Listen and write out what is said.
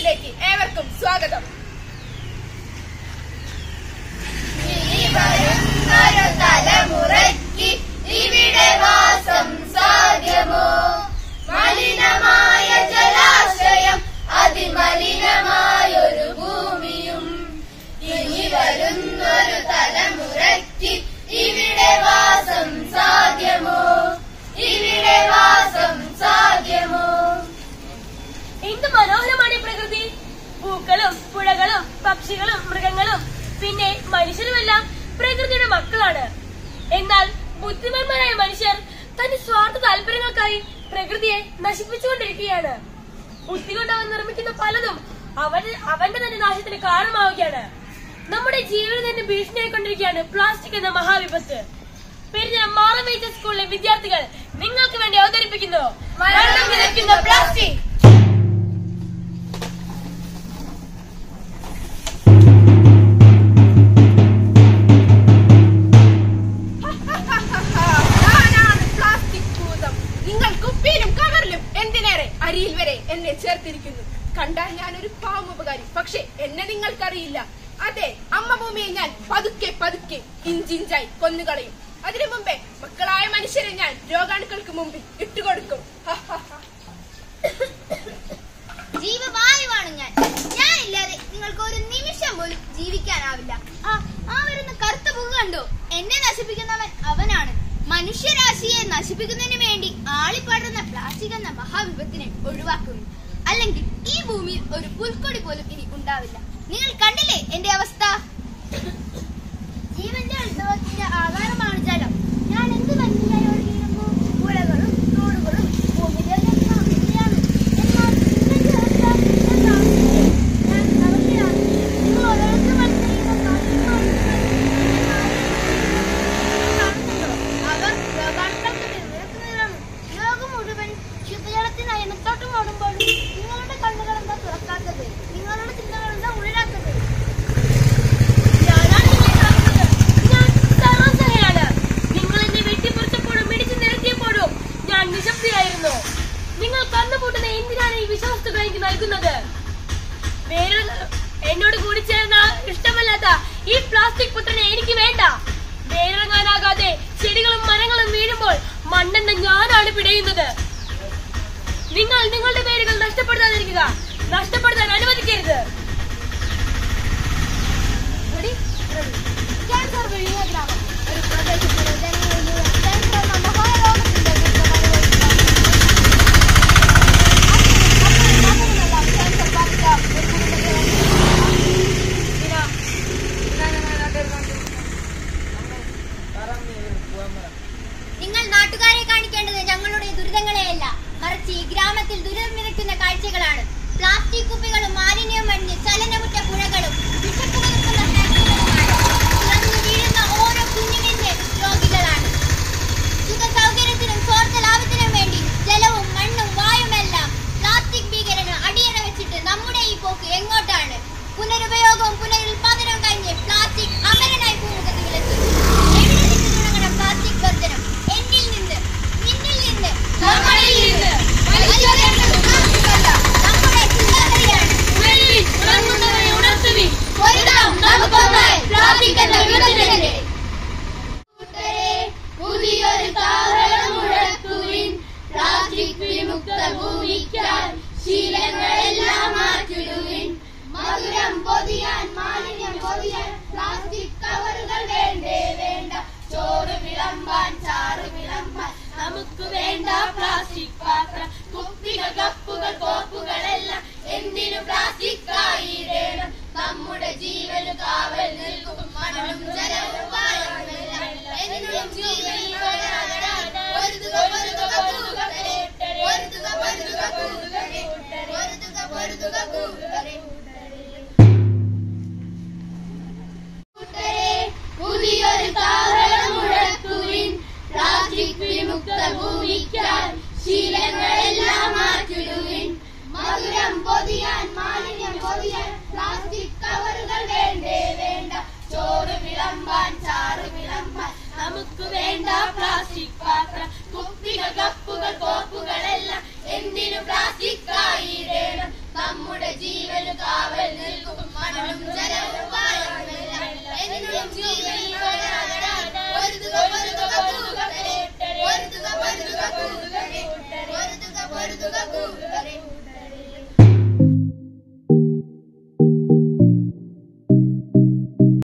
ന്യൂസിലേക്ക് ഏവർക്കും സ്വാഗതം വരുന്നൊരു തലമുറയ്ക്ക് ഇവിടെ വാസം സാധ്യമോ മലിനമായ ജലാശയം അതിമലിനമായൊരു ഭൂമിയും ഇനി വരുന്നൊരു തലമുറയ്ക്ക് ഇവിടെ വാസം സാധ്യമോ ഇവിടെ വാസം സാധ്യമോ എന്ത് മനോഹരമാണ് ഈ പ്രകൃതി പൂക്കളും പുഴകളും പക്ഷികളും മൃഗങ്ങളും പിന്നെ മനുഷ്യരുമെല്ലാം പ്രകൃതിയുടെ മക്കളാണ് എന്നാൽ ബുദ്ധിമാന്മാരായ മനുഷ്യർ തന്റെ സ്വാർത്ഥ താല്പര്യങ്ങൾക്കായി പ്രകൃതിയെ നശിപ്പിച്ചുകൊണ്ടിരിക്കുകയാണ് ബുദ്ധി കൊണ്ട് അവൻ നിർമ്മിക്കുന്ന പലതും അവൻ അവന്റെ തന്നെ നാശത്തിന് കാരണമാവുകയാണ് നമ്മുടെ ജീവിതം തന്നെ ഭീഷണിയായിക്കൊണ്ടിരിക്കുകയാണ് പ്ലാസ്റ്റിക് എന്ന മഹാവിപത്ത് പെരിഞ്ഞ മാറമേച്ച സ്കൂളിലെ വിദ്യാർത്ഥികൾ നിങ്ങൾക്ക് വേണ്ടി അവതരിപ്പിക്കുന്നു മരണം വിതയ്ക്കുന്ന പ്ലാസ്റ്റിക് ഞാനാണ് പ്ലാസ്റ്റിക് ഭൂതം നിങ്ങൾ കുപ്പിയിലും കവറിലും എന്തിനേറെ അരിയിൽ വരെ എന്നെ ചേർത്തിരിക്കുന്നു കണ്ടാൽ ഞാനൊരു പാവമുപകാരി പക്ഷെ എന്നെ നിങ്ങൾക്കറിയില്ല അതെ അമ്മ ഭൂമിയെ ഞാൻ പതുക്കെ പതുക്കെ ഇഞ്ചിഞ്ചായി കൊന്നുകളയും അതിനു മുമ്പേ മക്കളായ മനുഷ്യരെ ഞാൻ രോഗാണുക്കൾക്ക് മുമ്പിൽ ഇട്ടുകൊടുക്കും ഹ, ഹ, ഹ. ജീവവായുവാണ് ഞാൻ ഞാനില്ലാതെ നിങ്ങൾക്ക് ഒരു നിമിഷം പോലും ജീവിക്കാനാവില്ല ആ ആ വരുന്ന കറുത്ത പുക കണ്ടോ എന്നെ നശിപ്പിക്കുന്നവൻ അവനാണ് മനുഷ്യരാശിയെ നശിപ്പിക്കുന്നതിന് വേണ്ടി ആളിപ്പടർന്ന പ്ലാസ്റ്റിക് എന്ന മഹാവിപത്തിനെ ഒഴിവാക്കുന്നു അല്ലെങ്കിൽ ഈ ഭൂമിയിൽ ഒരു പുൽക്കൊടി പോലും ഇനി ഉണ്ടാവില്ല നിങ്ങൾ കണ്ടില്ലേ എന്റെ അവസ്ഥ ജീവന്റെ ഉത്സവത്തിന്റെ ആധാരമാണ് ജലം ഞാൻ എന്ത് ഭംഗിയായി ഒഴുകിയിരുന്നു പുഴകളും തോടുകളും ഭൂമിയുടെ സമൃദ്ധിയാണ് എന്നാൽ ഇന്നത്തെ അവസ്ഥ ഞാൻ കാണുന്നില്ലേ? ഞാൻ അവസ്ഥയാണ് നിങ്ങൾ ഓരോരുത്തരും മനസ്സിലിരിക്കുന്ന കാണുന്നുണ്ടോ അവർ രോഗാണുക്കൾക്ക് തിരഞ്ഞെടുക്കുന്നതിലാണ് ലോകം മുഴുവൻ ശുദ്ധജലത്തിനായി എണ്ണത്തോട്ടം ഓടുമ്പോൾ നിങ്ങളുടെ കണ്ണുകൾ എന്താ തുറക്കാത്തത് നിങ്ങളുടെ ചിന്തകൾ എന്താ ഉള്ളിലാത്തത് ഞാനാണ് നിങ്ങളെ കാണുന്നത്. ഞാൻ സർവ്വസഹയാണ്. നിങ്ങൾ എന്നെ വെട്ടിപ്പറിച്ചപ്പോഴും ഇടിച്ചു നിരത്തിയപ്പോഴും ഞാൻ നിശബ്ദയായിരുന്നു നിങ്ങൾ കന്നുകൂട്ടുന്ന എന്തിനാണ് ഈ വിഷവസ്തുക്കൾ എനിക്ക് നൽകുന്നത് വേറെ എന്നോട് കൂടി ചേർന്ന ഇഷ്ടമല്ലാത്ത ഈ പ്ലാസ്റ്റിക് പുത്രനെ എനിക്ക് വേണ്ട വേരിറങ്ങാനാകാതെ ചെടികളും മരങ്ങളും വീഴുമ്പോൾ മണ്ണെന്ന ഞാനാണ് പിടയുന്നത് നിങ്ങൾ നിങ്ങളുടെ പേരുകൾ നഷ്ടപ്പെടുത്താതിരിക്കുക നഷ്ടപ്പെടുത്താൻ അനുവദിക്കരുത് ക്യാൻസർ വിഴുങ്ങിയ ഗ്രാമം ഒരു പ്രദേശത്തിലെ ജനങ്ങൾ മുഴുവൻ ക്യാൻസർ എന്ന മഹാരോഗത്തിന്റെ ദുരിതമനുഭവിക്കുകയാണ്. ക്യാൻസർ ബാധിച്ച ഒരു കുടുംബത്തെ നിങ്ങൾ നാട്ടുകാരെ കാണിക്കേണ്ടത് ഞങ്ങളുടെ ദുരിതങ്ങളെയല്ല മറിച്ച് ഈ ഗ്രാമത്തിൽ ദുരിതം വിതയ്ക്കുന്ന കാഴ്ചകളാണ് പ്ലാസ്റ്റിക് കുപ്പികളും മാലിന്യവും അണിഞ്ഞ് സ്വന്തം ജീവനാകാൻ പൊരുതുക പൊരുതുക കൂട്ടരെ പൊരുതുക പൊരുതുക കൂട്ടരെ പൊരുതുക പൊരുതുക കൂട്ടരെ